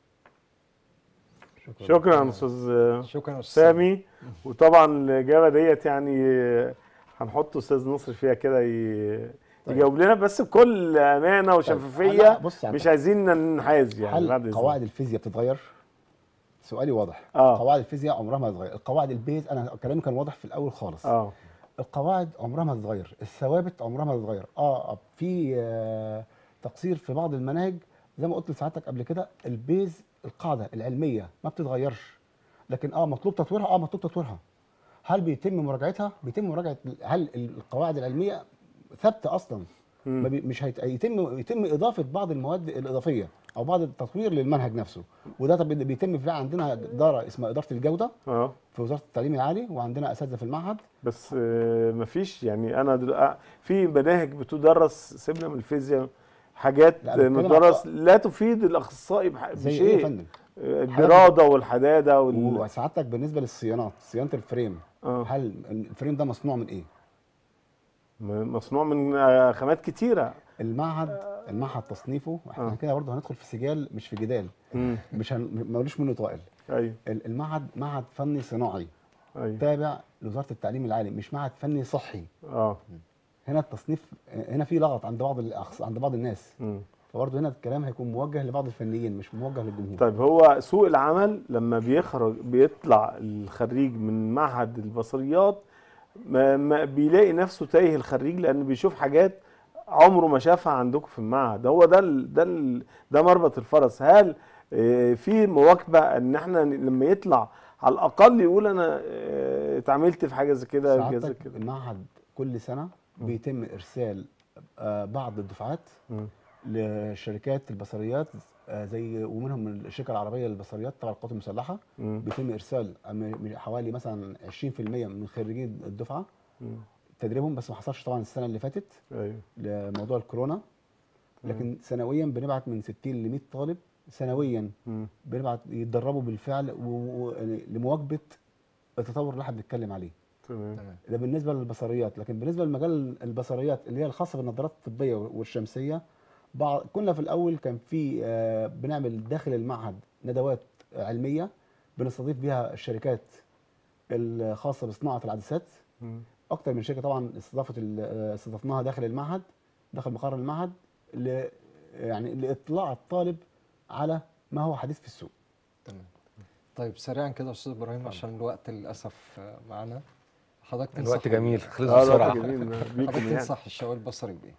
شكرا يا استاذ شكرا يا استاذ سامي وطبعا الاجابه ديت يعني هنحط استاذ نصر فيها كده ي- يجاوب لنا بس بكل امانه لا، وشفافيه بص يا مش عبد- عايزين ننحاز يعني بعد هل إذنك. قواعد الفيزياء بتتغير؟ سؤالي واضح آه. قواعد الفيزياء عمرها ما تتغير القواعد البيز انا كلامي كان واضح في الاول خالص اه القواعد عمرها ما تتغير الثوابت عمرها ما تتغير اه في آه تقصير في بعض المناهج زي ما قلت لسعادتك قبل كده البيز القاعده العلميه ما بتتغيرش لكن اه مطلوب تطويرها اه مطلوب تطويرها هل بيتم مراجعتها بيتم مراجعه هل القواعد العلميه ثابته اصلا ما بي مش هيت... يتم يتم اضافه بعض المواد الاضافيه او بعض التطوير للمنهج نفسه وده طب بيتم في عندنا اداره اسمها اداره الجوده اه في وزاره التعليم العالي وعندنا اساتذه في المعهد بس آه مفيش يعني انا دل... في مناهج بتدرس سيبنا من الفيزياء حاجات لا، أنا بتكلم مدرس عن- لا تفيد الاخصائي بح... زي ايه يا بشيء فندم؟ آه، الجراده والحداده وال... وسعادتك بالنسبه للصيانات صيانه الفريم آه. هل الفريم ده مصنوع من ايه؟ م- مصنوع من آه، خامات كتيره المعهد المعهد تصنيفه احنا آه. كده برضه هندخل في سجال مش في جدال مم. مش هن... ملوش منه طائل ايوه ال- المعهد معهد فني صناعي ايوه تابع لوزاره التعليم العالي مش معهد فني صحي اه هنا التصنيف هنا في لغط عند بعض الأخص... عند بعض الناس مم. فبرضه هنا الكلام هيكون موجه لبعض الفنيين مش موجه للجمهور طيب هو سوق العمل لما بيخرج بيطلع الخريج من معهد البصريات ما ما بيلاقي نفسه تايه الخريج لان بيشوف حاجات عمره ما شافها عندكم في المعهد هو ده ال ده ال ده مربط الفرس هل آه، في مواكبه ان احنا لما يطلع على الاقل يقول انا آه، اتعاملت في حاجه زي كده حاجه زي سعادتك كده المعهد كل سنه بيتم ارسال آه، بعض الدفعات مم. لشركات البصريات آه، زي ومنهم الشركه العربيه للبصريات تبع القوات المسلحه مم. بيتم ارسال أم- من حوالي مثلا 20% من خريجين الدفعه مم. تدريبهم بس ما حصلش طبعا السنه اللي فاتت ايوه لموضوع الكورونا لكن سنويا بنبعت من 60 ل 100 طالب سنويا مم. بنبعت يتدربوا بالفعل و- و- يعني لمواكبه التطور اللي احنا بنتكلم عليه تمام تمام ده بالنسبه للبصريات لكن بالنسبه لمجال البصريات اللي هي الخاصه بالنظارات الطبيه والشمسيه بعض كنا في الاول كان في آه، بنعمل داخل المعهد ندوات علميه بنستضيف بيها الشركات الخاصه بصناعه العدسات مم. اكتر من شركه طبعا استضافت ال- آه، استضفناها داخل المعهد داخل مقر المعهد ل يعني لاطلاع الطالب على ما هو حديث في السوق تمام طيب سريعا كده يا استاذ ابراهيم عشان الوقت للاسف آه، معانا حضرتك تنصح الوقت جميل خلص اه بسرعه ده جميل بيكم حضرتك يعني تنصح الشباب البصري بايه؟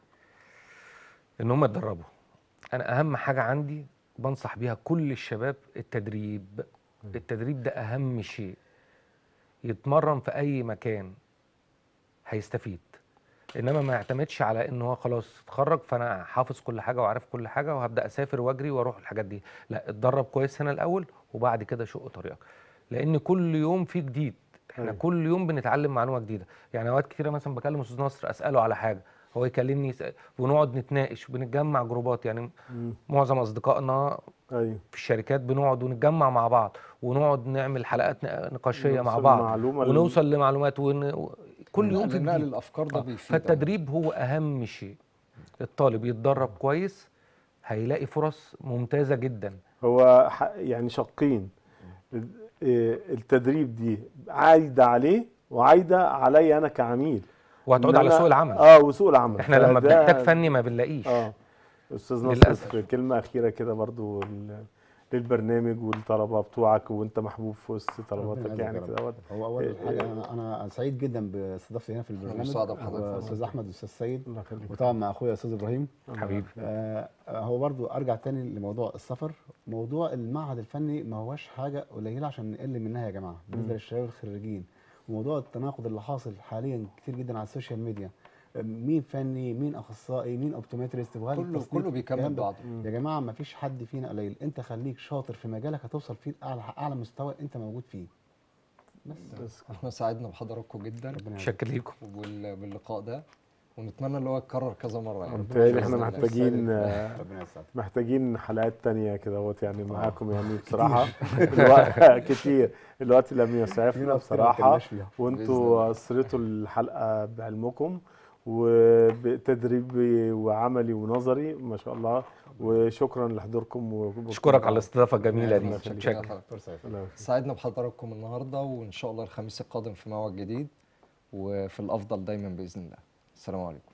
ان هم يتدربوا انا اهم حاجه عندي بنصح بيها كل الشباب التدريب التدريب ده اهم شيء يتمرن في اي مكان هيستفيد انما ما يعتمدش على ان هو خلاص اتخرج فانا حافظ كل حاجه وعارف كل حاجه وهبدا اسافر واجري واروح الحاجات دي لا اتدرب كويس هنا الاول وبعد كده شق طريقك لان كل يوم في جديد احنا أيوة. كل يوم بنتعلم معلومه جديده يعني اوقات كتيره مثلا بكلم استاذ نصر اساله على حاجه هو يكلمني يسأل ونقعد نتناقش وبنتجمع جروبات يعني مم. معظم اصدقائنا ايوه في الشركات بنقعد ونتجمع مع بعض ونقعد نعمل حلقات ن- نقاشيه مع نوصل بعض معلومة لل- ونوصل لمعلومات ون... و- كل يوم في نقل جديد الافكار ده آه، بيفيد أوي. فالتدريب هو اهم شيء الطالب يتدرب كويس هيلاقي فرص ممتازه جدا هو ح- يعني شقين ال- إيه، التدريب دي عايده عليه وعايده عليا انا كعميل وهتعود إن على أنا- سوق العمل اه وسوق العمل احنا لما فده- بنحتاج فني ما بنلاقيش اه استاذ نصر للأسف. في كلمه اخيره كده برضو لل- للبرنامج والطلبه بتوعك وانت محبوب في وسط طلباتك يعزك يعني يا رب. كده وقت. هو اول إيه حاجه إيه. انا انا سعيد جدا باستضافتي هنا في البرنامج مساعدة بحضرتك. استاذ احمد واستاذ سيد الله يخليك وطبعا مع اخويا استاذ ابراهيم حبيبي آه هو برضو ارجع تاني لموضوع السفر موضوع المعهد الفني ما هوش حاجه قليله عشان نقل منها يا جماعه بالنسبه للشباب الخريجين وموضوع التناقض اللي حاصل حاليا كتير جدا على السوشيال ميديا آه، مين فني مين اخصائي مين اوبتومتريست وهل كله التصنيف كله بيكمل الكلام ده- بعضه يا جماعه ما فيش حد فينا قليل انت خليك شاطر في مجالك هتوصل فيه اعلى اعلى مستوى انت موجود فيه بس احنا سعدنا بحضراتكم جدا ربنا يعزك. شكر ليكم وبال- باللقاء ده ونتمنى ان هو يتكرر كذا مره يعني بالتالي احنا بإذن الله. محتاجين آه، ربنا يسعدك محتاجين حلقات تانية كده وقت يعني معاكم يعني بصراحة الوقت كتير الوقت لم يسعفنا بصراحة وانتوا اثرتوا الحلقة بعلمكم وبتدريبي وعملي ونظري ما شاء الله وشكرا لحضوركم و- اشكرك على الاستضافه الجميله الله دي يخليك. شكرا فرصه الله سعدنا بحضراتكم النهارده وان شاء الله الخميس القادم في موعد جديد وفي الافضل دايما باذن الله السلام عليكم